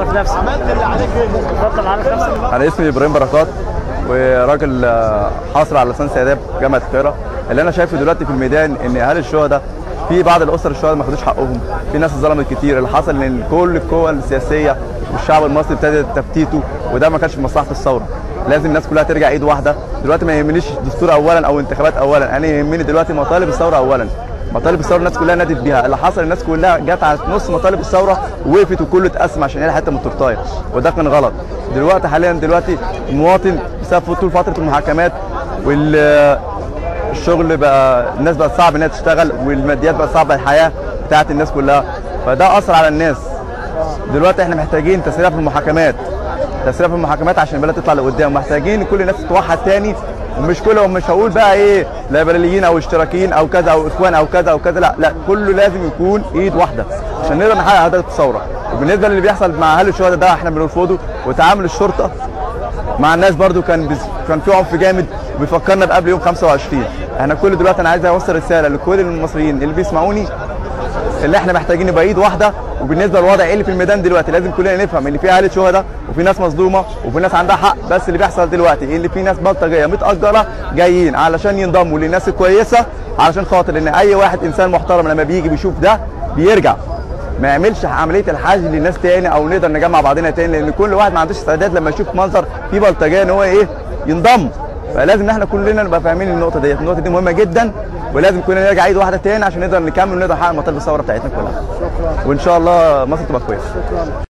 عرف نفسك عملت اللي عليك اتفضل عرف نفسك انا اسمي ابراهيم بركات وراجل آه، حاصل على لسان آداب جامعه القاهره اللي انا شايفه دلوقتي في الميدان ان اهالي الشهداء في بعض الاسر الشهداء ما خدوش حقهم في ناس اتظلمت كتير اللي حصل ان كل القوى السياسيه والشعب المصري ابتدى تفتيته وده ما كانش في مصلحه الثوره لازم الناس كلها ترجع ايد واحده دلوقتي ما يهمنيش دستور اولا او انتخابات اولا انا يهمني دلوقتي مطالب الثوره اولا مطالب الثوره الناس كلها نادت بيها اللي حصل الناس كلها جت على نص مطالب الثوره ووقفت وكله اتقسم عشان هي حته من التورتايه وده كان غلط دلوقتي حاليا دلوقتي المواطن بسبب طول فتره المحاكمات وال الشغل بقى الناس بقت صعب انها تشتغل والماديات بقت صعبه الحياه بتاعت الناس كلها فده اثر على الناس دلوقتي احنا محتاجين تسريع في المحاكمات تسريع في المحاكمات عشان البلد تطلع لقدام محتاجين كل الناس تتوحد تاني ومش كلهم مش هقول بقى ايه ليبراليين او اشتراكيين او كذا او اخوان او كذا او كذا لا لا كله لازم يكون ايد واحده عشان نقدر نحقق هدف الثوره وبالنسبه للي بيحصل مع اهل الشهداء ده احنا بنرفضه وتعامل الشرطه مع الناس برضو كان بز... كان في عنف جامد وبيفكرنا بقبل يوم 25 احنا كل دلوقتي انا عايز اوصل رساله لكل المصريين اللي بيسمعوني اللي احنا محتاجين نبقى ايد واحده وبالنسبه للوضع ايه اللي في الميدان دلوقتي لازم كلنا نفهم ان في اهالي شهداء وفي ناس مظلومه وفي ناس عندها حق بس اللي بيحصل دلوقتي إيه اللي في ناس بلطجيه متاجره جايين علشان ينضموا للناس الكويسه علشان خاطر ان اي واحد انسان محترم لما بيجي بيشوف ده بيرجع ما يعملش عمليه الحاج للناس تاني او نقدر نجمع بعضنا تاني لان كل واحد ما عندوش استعداد لما يشوف منظر فيه بلطجيه ان هو ايه ينضم فلازم ان احنا كلنا نبقى فاهمين النقطه ديت النقطه دي مهمه جدا ولازم كلنا نرجع ايد واحده تاني عشان نقدر نكمل ونقدر نحقق مطالب الثوره بتاعتنا كلها وان شاء الله مصر تبقى كويسه